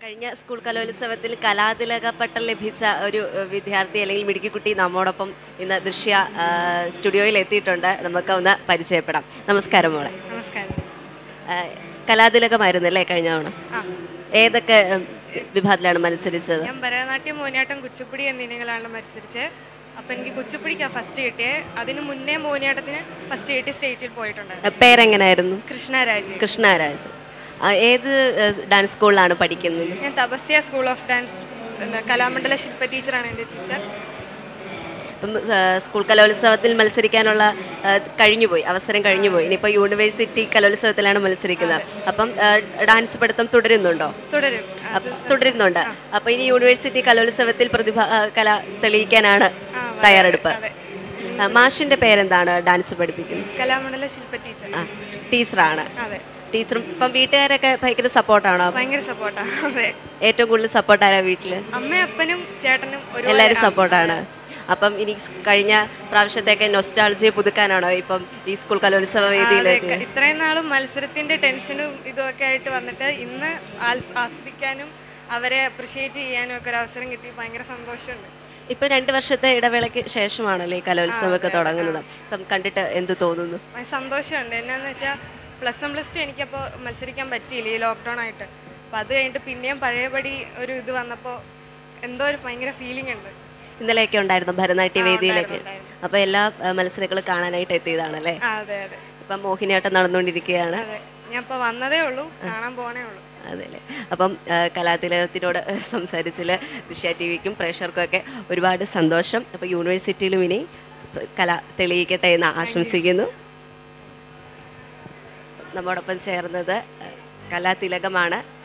കഴിഞ്ഞ സ്കൂൾ കലോത്സവത്തിൽ കലാതിലക പട്ടം ലഭിച്ച ഒരു ഏഹ്, വിദ്യാർത്ഥി അല്ലെങ്കിൽ മിടുക്കിക്കുട്ടി നമ്മോടൊപ്പം ഇന്ന് ദൃശ്യ ആ, സ്റ്റുഡിയോയിൽ എത്തിയിട്ടുണ്ട് നമുക്ക് ഒന്ന് പരിചയപ്പെടാം നമസ്കാരം മോളെ നമസ്കാരം ആ, കലാതിലകമായിരുന്നല്ലേ കഴിഞ്ഞ തവണ ആ ഏതൊക്കെ ഏഹ്, വിഭാഗത്തിലാണ് മത്സരിച്ചത് ഞാൻ ഭരതനാട്യം മോഹിനിയാട്ടം കുച്ചിപ്പുടി എന്നിനങ്ങളാണ് മത്സരിച്ച് അപ്പം എനിക്ക് കുച്ചിപ്പുടിക്കാണ് ഫസ്റ്റ് കിട്ടിയത് അതിന് മുന്നേ മോഹിനിയാട്ടത്തിന് ഫസ്റ്റ് കിട്ടി സ്റ്റേറ്റിൽ പോയിട്ടുണ്ടായിരുന്നു ഏഹ്, പേരെങ്ങനായിരുന്നു കൃഷ്ണരാജ് കൃഷ്ണരാജ് ആ, ഏത് ഏഹ്, ഡാൻസ് സ്കൂളിലാണ് പഠിക്കുന്നത് ഞാൻ തപസ്യ സ്കൂൾ ഓഫ് ഡാൻസ് എന്താ, കലാമണ്ഡല ശില്പ ടീച്ചറാണ് എൻ്റെ ടീച്ചർ ഇപ്പം ആ, സ്കൂൾ കലോത്സവത്തിൽ മത്സരിക്കാനുള്ള ആ, കഴിഞ്ഞുപോയി അവസരം കഴിഞ്ഞുപോയി ഇനിയിപ്പോൾ യൂണിവേഴ്സിറ്റി കലോത്സവത്തിലാണ് മത്സരിക്കുന്നത് അപ്പം ആ, ഡാൻസ് പഠിത്തം തുടരുന്നുണ്ടോ തുടരും അപ്പ- തുടരുന്നുണ്ട് അപ്പോൾ ഇനി യൂണിവേഴ്സിറ്റി കലോത്സവത്തിൽ പ്രതിഭ ആ, കല തെളിയിക്കാനാണ് ആ, തയ്യാറെടുപ്പ് അതെ ആ, മാഷിന്റെ പേരെന്താണ് ഡാൻസ് പഠിപ്പിക്കുന്നത് കലാമണ്ഡല ശില്പ ടീച്ചർ ആ ടീച്ചറാണ് അതെ ടീച്ചറും ഇപ്പം വീട്ടുകാരൊക്കെ ഭയങ്കര സപ്പോർട്ടാണോ ഭയങ്കര സപ്പോർട്ടാണ് അതെ ഏറ്റവും കൂടുതൽ സപ്പോർട്ട് ആരാ വീട്ടിൽ അമ്മയും അപ്പനും ചേട്ടനും ഒരു എല്ലാവരും സപ്പോർട്ടാണ് അപ്പം ഇനി സ് കഴിഞ്ഞ പ്രാവശ്യത്തേക്ക് നൊസ്റ്റാളജിയെ പുതുക്കാനാണോ ഇപ്പം ഈ സ്കൂൾ കലോത്സവ വേദിയിലേക്ക് ഇത്രയും നാളും മത്സരത്തിന്റെ ടെൻഷനും ഇതുമൊക്കെ ആയിട്ട് വന്നിട്ട് ഇന്ന് ആൽസ് ആസ്വദിക്കാനും അവരെ അപ്രിഷിയേറ്റ് ചെയ്യാനും ഒക്കെ ഒരു അവസരം കിട്ടി ഭയങ്കര സന്തോഷമുണ്ട് ഇപ്പൊ രണ്ട് വർഷത്തെ ഇടവേളയ്ക്ക് ശേഷമാണല്ലോ ഈ കലോത്സവമൊക്കെ തുടങ്ങുന്നത് അപ്പം കണ്ടിട്ട് എന്ത് തോന്നുന്നു ഭയങ്കര സന്തോഷമുണ്ട് എന്നാന്ന് വെച്ചാൽ പ്ലസ് വൺ പ്ലസ് ടു എനിക്കപ്പോൾ മത്സരിക്കാൻ പറ്റിയില്ല ഈ ലോക്ക്ഡൗൺ ആയിട്ട് അപ്പം അത് കഴിഞ്ഞിട്ട് പിന്നെയും പഴയപടി ഒരു ഇത് വന്നപ്പോൾ എന്തോ ഒരു ഭയങ്കര ഫീലിംഗ് ഉണ്ട് ഇന്നലെയൊക്കെ ഉണ്ടായിരുന്നു ഭരതനാട്യ വേദിയിലേക്ക് ഉണ്ടായിരുന്നു. അപ്പൊ എല്ലാ ആ, മത്സരങ്ങളും കാണാനായിട്ട് എത്തിയതാണല്ലേ ആ അതെ അതെ ഇപ്പം മോഹിനിയാട്ടം നടന്നുകൊണ്ടിരിക്കുകയാണ് അതെ ഞാൻ ഇപ്പോൾ വന്നതേ ഉള്ളൂ കാണാൻ പോണേ ഉള്ളൂ അതെല്ലേ അപ്പം ആ, കലാതിലകത്തിനോട് സംസാരിച്ചതിൽ ദൃശ്യ ടി വിക്കും പ്രേക്ഷകർക്കും ഒക്കെ ഒരുപാട് സന്തോഷം അപ്പോൾ യൂണിവേഴ്സിറ്റിയിലും ഇനി കല തെളിയിക്കട്ടെ എന്ന് ആശംസിക്കുന്നു നമ്മോടൊപ്പം ചേർന്നത് ആ, കലാതിലകമാണ്